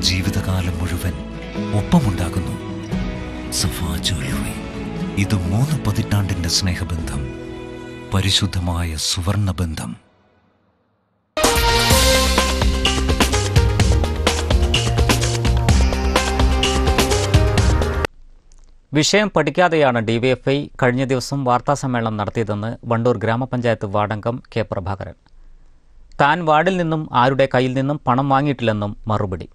ജീവിതകാലം മുഴുവൻ ഒപ്പമുണ്ടാകുന്നു സഫ ജ്വല്ലറി ഇത് മൂന്ന് പതിറ്റാണ്ടിന്റെ സ്നേഹബന്ധം പരിശുദ്ധമായ സുവർണബന്ധം വിഷയം പഠിക്കാതെയാണ് ഡിവൈഎഫ്ഐ കഴിഞ്ഞ ദിവസം വാർത്താസമ്മേളനം നടത്തിയതെന്ന് വണ്ടൂർ ഗ്രാമപഞ്ചായത്ത് വാർഡംഗം കെ പ്രഭാകരൻ താൻ വാർഡിൽ നിന്നും ആരുടെ കയ്യിൽ നിന്നും പണം വാങ്ങിയിട്ടില്ലെന്നും മറുപടി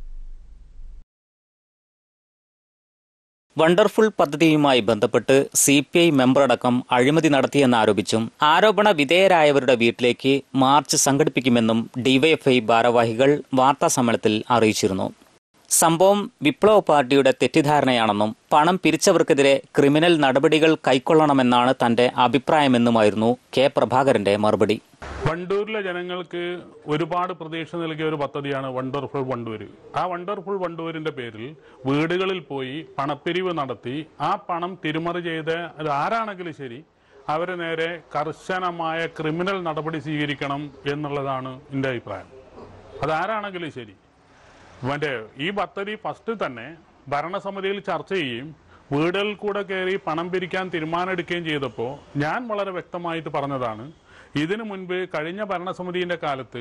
വണ്ടർഫുൾ പദ്ധതിയുമായി ബന്ധപ്പെട്ട് സി പി ഐ മെമ്പറടക്കം അഴിമതി നടത്തിയെന്നാരോപിച്ചും ആരോപണ വിധേയരായവരുടെ വീട്ടിലേക്ക് മാർച്ച് സംഘടിപ്പിക്കുമെന്നും ഡിവൈഎഫ്ഐ ഭാരവാഹികൾ വാർത്താസമ്മേളനത്തിൽ അറിയിച്ചിരുന്നു സംഭവം വിപ്ലവ പാർട്ടിയുടെ തെറ്റിദ്ധാരണയാണെന്നും പണം പിരിച്ചവർക്കെതിരെ ക്രിമിനൽ നടപടികൾ കൈക്കൊള്ളണമെന്നാണ് തന്റെ അഭിപ്രായമെന്നുമായിരുന്നു കെ പ്രഭാകരന്റെ മറുപടി വണ്ടൂരിലെ ജനങ്ങൾക്ക് ഒരുപാട് പ്രതീക്ഷ നൽകിയ ഒരു പദ്ധതിയാണ് വണ്ടർഫുൾ വണ്ടൂര് ആ വണ്ടർഫുൾ വണ്ടൂരിന്റെ പേരിൽ വീടുകളിൽ പോയി പണപ്പിരിവ് നടത്തി ആ പണം തിരിമറി ചെയ്ത് അത് ആരാണെങ്കിലും ശരി അവരെ നേരെ കർശനമായ ക്രിമിനൽ നടപടി സ്വീകരിക്കണം എന്നുള്ളതാണ് എൻ്റെ അഭിപ്രായം അതാരാണെങ്കിലും ശരി മറ്റേ ഈ പദ്ധതി ഫസ്റ്റ് തന്നെ ഭരണസമിതിയിൽ ചർച്ച ചെയ്യുകയും വീടുകളിൽ കൂടെ കയറി പണം പിരിക്കാൻ തീരുമാനമെടുക്കുകയും ചെയ്തപ്പോൾ ഞാൻ വളരെ വ്യക്തമായിട്ട് പറഞ്ഞതാണ് ഇതിനു മുൻപ് കഴിഞ്ഞ ഭരണസമിതിയുടെ കാലത്ത്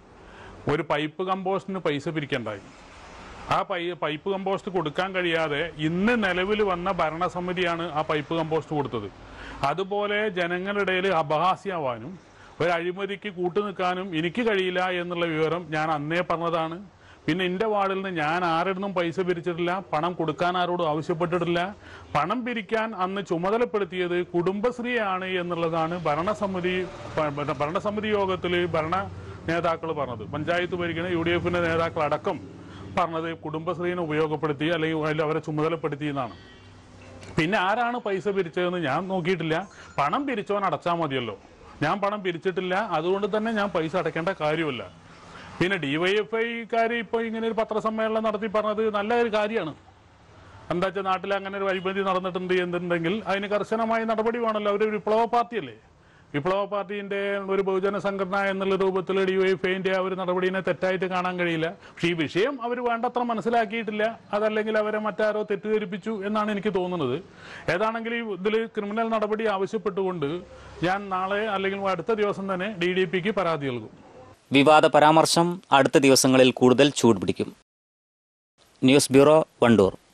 ഒരു പൈപ്പ് കമ്പോസ്റ്റിന് പൈസ പിരിക്കണ്ടായി ആ പൈ പൈപ്പ് കമ്പോസ്റ്റ് കൊടുക്കാൻ കഴിയാതെ ഇന്ന് നിലവിൽ വന്ന ഭരണസമിതിയാണ് ആ പൈപ്പ് കമ്പോസ്റ്റ് കൊടുത്തത് അതുപോലെ ജനങ്ങളുടെ ഇടയിൽ അപഹാസ്യമാവാനും ഒരു അഴിമതിക്ക് കൂട്ടുനിൽക്കാനും എനിക്ക് കഴിയില്ല എന്നുള്ള വിവരം ഞാൻ അന്നേ പറഞ്ഞതാണ് പിന്നെ എൻ്റെ വാർഡിൽ നിന്ന് ഞാൻ ആരുടെ പൈസ പിരിച്ചിട്ടില്ല പണം കൊടുക്കാൻ ആരോടും ആവശ്യപ്പെട്ടിട്ടില്ല പണം പിരിക്കാൻ അന്ന് ചുമതലപ്പെടുത്തിയത് കുടുംബശ്രീയാണ് എന്നുള്ളതാണ് ഭരണസമിതി ഭ- ഭരണസമിതി യോഗത്തിൽ ഭരണ നേതാക്കൾ പറഞ്ഞത് പഞ്ചായത്ത് ഭരിക്കുന്ന യു ഡി എഫിന്റെ നേതാക്കൾ അടക്കം പറഞ്ഞത് കുടുംബശ്രീനെ ഉപയോഗപ്പെടുത്തി അല്ലെങ്കിൽ അതിൽ അവരെ ചുമതലപ്പെടുത്തി എന്നാണ് പിന്നെ ആരാണ് പൈസ പിരിച്ചതെന്ന് ഞാൻ നോക്കിയിട്ടില്ല പണം പിരിച്ചവൻ അടച്ചാൽ മതിയല്ലോ ഞാൻ പണം പിരിച്ചിട്ടില്ല അതുകൊണ്ട് തന്നെ ഞാൻ പൈസ അടയ്ക്കേണ്ട കാര്യമില്ല പിന്നെ ഡിവൈഎഫ്ഐക്കാർ ഇപ്പോൾ ഇങ്ങനെ ഒരു പത്രസമ്മേളനം നടത്തി പറഞ്ഞത് നല്ല ഒരു കാര്യമാണ് എന്താ വെച്ചാൽ നാട്ടിൽ അങ്ങനെ ഒരു അഴിമതി നടന്നിട്ടുണ്ട് എന്നുണ്ടെങ്കിൽ അതിന് കർശനമായ നടപടി വേണമല്ലോ അവർ വിപ്ലവ പാർട്ടിയല്ലേ വിപ്ലവ പാർട്ടിന്റെ ഒരു ബഹുജന സംഘടന എന്നുള്ള രൂപത്തിൽ ഡിവൈഎഫ്ഐന്റെ ആ ഒരു നടപടിനെ തെറ്റായിട്ട് കാണാൻ കഴിയില്ല പക്ഷേ ഈ വിഷയം അവർ വേണ്ടത്ര മനസ്സിലാക്കിയിട്ടില്ല അതല്ലെങ്കിൽ അവരെ മറ്റാരോ തെറ്റിദ്ധരിപ്പിച്ചു എന്നാണ് എനിക്ക് തോന്നുന്നത് ഏതാണെങ്കിലും ഇതിൽ ക്രിമിനൽ നടപടി ആവശ്യപ്പെട്ടുകൊണ്ട് ഞാൻ നാളെ അല്ലെങ്കിൽ അടുത്ത ദിവസം തന്നെ ഡി ഡി പിക്ക് പരാതി നൽകും വിവാദ പരാമർശം അടുത്ത ദിവസങ്ങളിൽ കൂടുതൽ ചൂടുപിടിക്കും ന്യൂസ് ബ്യൂറോ വണ്ടൂർ